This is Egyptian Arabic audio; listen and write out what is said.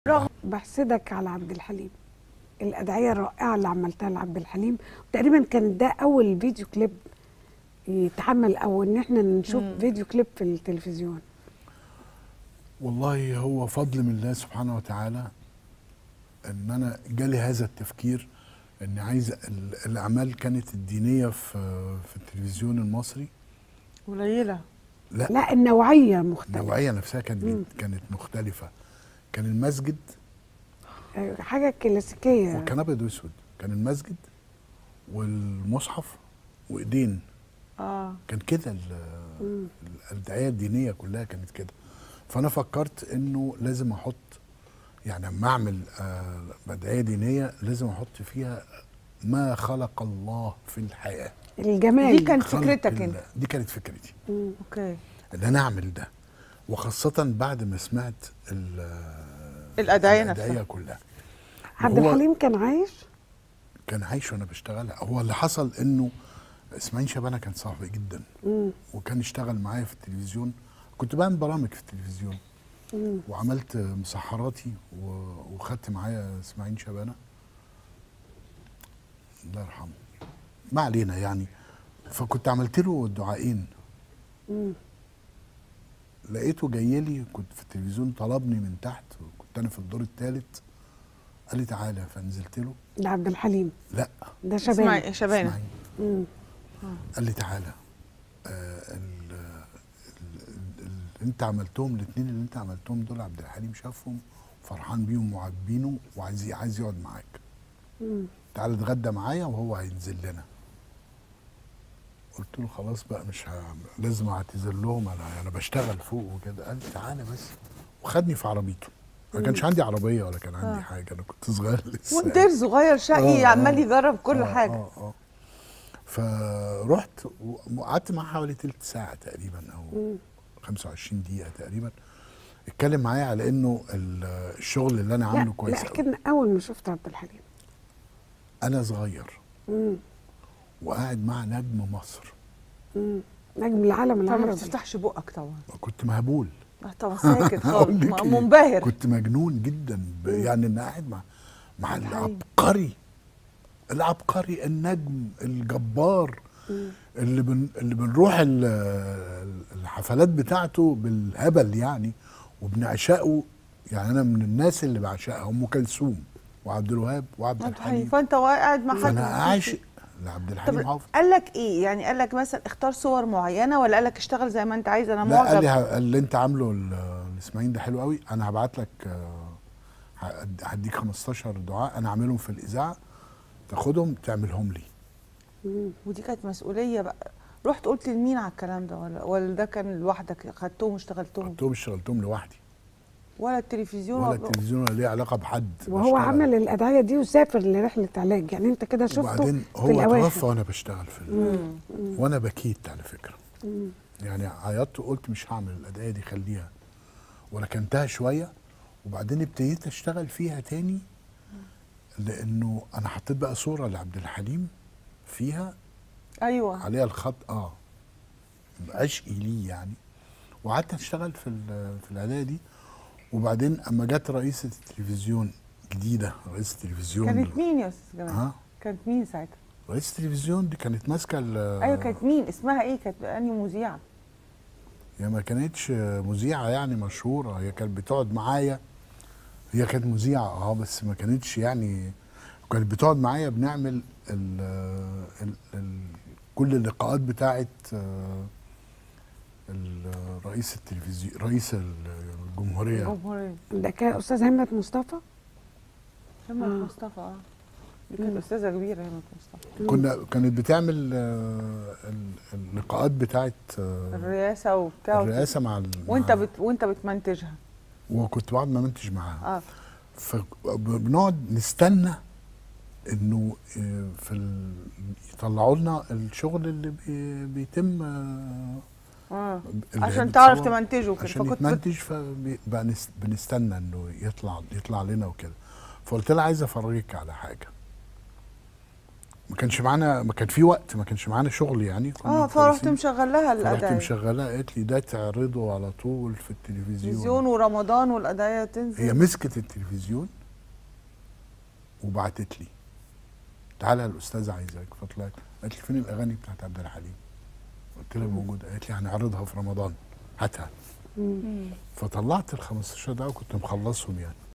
رغم بحسدك على عبد الحليم الأدعية الرائعة اللي عملتها لعبد الحليم تقريبا كان ده أول فيديو كليب يتعمل أو إن احنا نشوف مم. فيديو كليب في التلفزيون والله هو فضل من الله سبحانه وتعالى ان انا جالي هذا التفكير ان عايز ال- الاعمال كانت الدينيه في في التلفزيون المصري قليله لا, لا النوعية مختلفة النوعيه نفسها كانت مم. كانت مختلفه كان المسجد آه، حاجة كلاسيكية وكان ابيض واسود كان المسجد والمصحف وايدين اه كان كده ال- مم. الدعايه الدينيه كلها كانت كده فانا فكرت انه لازم احط يعني لما اعمل آه، دعايه دينيه لازم احط فيها ما خلق الله في الحياه الجمال دي كانت خلق فكرتك الله. انت دي كانت فكرتي مم. اوكي ان انا اعمل ده وخاصه بعد ما سمعت ال- الأدعية الادعيه نفسها. كلها عبد وهو الحليم كان عايش كان عايش وانا بشتغلها هو اللي حصل انه اسماعيل شبانه كان صاحبي جدا مم. وكان اشتغل معايا في التلفزيون كنت بعمل برامج في التلفزيون مم. وعملت مسحراتي و- وخدت معايا اسماعيل شبانه الله يرحمه ما علينا يعني فكنت عملت له دعائين مم. لقيته جاي لي كنت في التلفزيون طلبني من تحت كنت انا في الدور الثالث قال لي تعالى فنزلت له ده عبد الحليم لا ده شباب اسمعي شبانه اسماعيل مم. قال لي تعالى آه ال ال ال انت عملتهم الاثنين اللي انت عملتهم دول عبد الحليم شافهم فرحان بيهم وعاجبينه وعايز عايز يقعد معاك مم. تعالى اتغدى معايا وهو هينزل لنا قلت له خلاص بقى مش ه... لازم اعتذر لهم انا انا بشتغل فوق وكده قال لي تعالى بس وخدني في عربيته ما كانش عندي عربيه ولا كان عندي آه. حاجه انا كنت صغير لسه ومدير صغير شقي آه، عمال آه. يجرب كل آه، حاجه اه اه فرحت وقعدت معاه حوالي تلت ساعه تقريبا او مم. 25 دقيقه تقريبا اتكلم معايا على انه ال- الشغل اللي انا عامله لا كويس لا أوي. كان أول ما شفت عبد الحليم انا صغير مم. وقاعد مع نجم مصر مم. نجم العالم فما العربي بتفتحش بقك طبعا كنت مهبول آه، طبعا ساكت هقول خالص لك م- إيه؟ منبهر كنت مجنون جدا ب... يعني ان قاعد مع مع عبد الحليم. العبقري العبقري النجم الجبار مم. اللي بن... اللي بنروح ال... الحفلات بتاعته بالهبل يعني وبنعشقه يعني انا من الناس اللي بعشقها ام كلثوم وعبد الوهاب وعبد عبد الحليم الحليم فانت قاعد مع حد فانا عاشق لعبد الحليم طب حافظ قال لك ايه يعني قال لك مثلا اختار صور معينه ولا قال لك اشتغل زي ما انت عايز انا لا قال لي معجب ه- اللي انت عامله ال- الاسماعيلي ده حلو قوي انا هبعت لك آه، هد- هديك 15 دعاء انا عاملهم في الاذاعه تاخدهم تعملهم لي مم. ودي كانت مسؤوليه بقى رحت قلت لمين على الكلام ده ولا ولا ده كان لوحدك خدتهم واشتغلتهم قلتهم اشتغلتهم لوحدي ولا التلفزيون ولا التلفزيون ولا ليه علاقه بحد وهو بشتغل. عمل الأدعية دي وسافر لرحلة علاج يعني أنت كده شفته وبعدين في هو الأواخر توفى وانا بشتغل في ال... مم. وانا بكيت على فكره مم. يعني عيطت وقلت مش هعمل الادعيه دي خليها وركنتها شويه وبعدين ابتديت اشتغل فيها تاني لانه انا حطيت بقى صوره لعبد الحليم فيها ايوه عليها الخط اه عشقي ليه يعني وقعدت اشتغل في ال- في الاداه دي وبعدين اما جت رئيسه التلفزيون جديده رئيسه التلفزيون كانت مين يا استاذ جمال ها كانت مين ساعتها رئيسه التلفزيون دي كانت ماسكه ال- ايوه كانت مين اسمها ايه كانت انهي مذيعه هي ما كانتش مذيعه يعني مشهوره هي كانت بتقعد معايا هي كانت مذيعه اه بس ما كانتش يعني كانت بتقعد معايا بنعمل ال ال ال كل اللقاءات بتاعت آه، ال- رئيس التلفزيون رئيس ال- الجمهوريه الجمهوريه ده كان أستاذ همت مصطفى همت آه. مصطفى اه دي كانت مم. استاذه كبيره همت مصطفى كنا كانت بتعمل آه، ال- اللقاءات بتاعت آه، الرئاسه وبتاع الرئاسه مع ال- وانت مع- بت... وانت بتمنتجها وكنت بقعد ممنتج معاها اه فبنقعد نستنى انه آه، في ال... يطلعوا لنا الشغل اللي بي... بيتم آه، اه اللي عشان تعرف بتصور- تمنتجه كده عشان فكنت بت... يتمنتج فبنستنى انه يطلع يطلع لنا وكده فقلت لها عايز افرجك على حاجه ما كانش معانا ما كان في وقت ما كانش معانا شغل يعني كنا اه فرحت مخلصين. مشغل لها فرحت الادايه مشغلها قالت لي ده تعرضه على طول في التلفزيون تلفزيون ورمضان والادايه تنزل هي مسكت التلفزيون وبعتت لي تعالى الاستاذه عايزاك فطلعت قالت لي فين الاغاني بتاعت عبد الحليم قلت لها موجوده قالت لي هنعرضها في رمضان هاتها فطلعت ال 15 دقيقه وكنت مخلصهم يعني